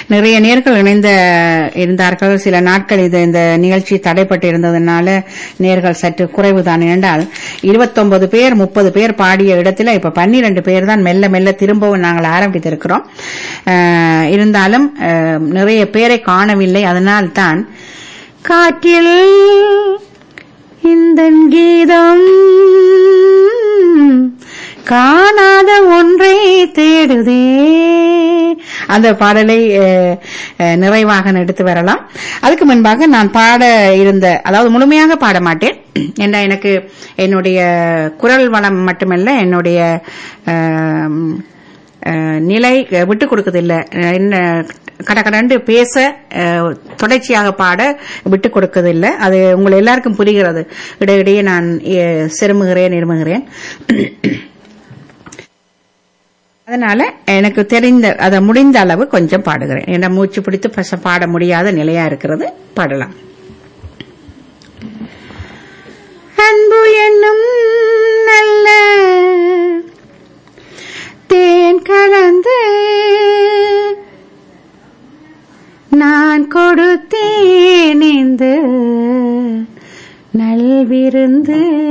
நிறைய நேர்கள் இணைந்த இருந்தார்கள் சில நாட்கள் இது இந்த நிகழ்ச்சி தடைப்பட்டு இருந்ததுனால நேர்கள் சற்று குறைவுதான் என்றால் இருபத்தொன்பது பேர் முப்பது பேர் பாடிய இடத்துல இப்ப பன்னிரண்டு பேர் தான் மெல்ல மெல்ல திரும்பவும் நாங்கள் ஆரம்பித்திருக்கிறோம் அஹ், இருந்தாலும் அஹ், நிறைய பேரை காணவில்லை அதனால்தான் காற்றில் இந்த கீதம் காணாத ஒன்றை தேடுதே அந்த பாடலை அஹ், அஹ், நிறைவாக எடுத்து வரலாம் அதுக்கு முன்பாக நான் பாட இருந்த அதாவது முழுமையாக பாட மாட்டேன் ஏன்னா எனக்கு என்னுடைய குரல் வளம் மட்டுமல்ல என்னுடைய அஹ், அஹ், நிலை விட்டு கொடுக்கறதில்லை என்ன கடகடண்டு பேச அஹ், தொடர்ச்சியாக பாட விட்டு கொடுக்கறதில்லை அது உங்களை எல்லாருக்கும் புரிகிறது இடையிடையே நான் அஹ், சிறுமுகிறேன் இருமுகிறேன் அதனால எனக்கு தெரிந்த அதை முடிந்த அளவு கொஞ்சம் பாடுகிறேன் ஏன்னா மூச்சு பிடித்து பச பாட முடியாத நிலையா இருக்கிறது பாடலாம் அன்பு என்னும் நல்ல தேன் கலந்து நான் கொடுத்தேன் இந்த நல்விருந்து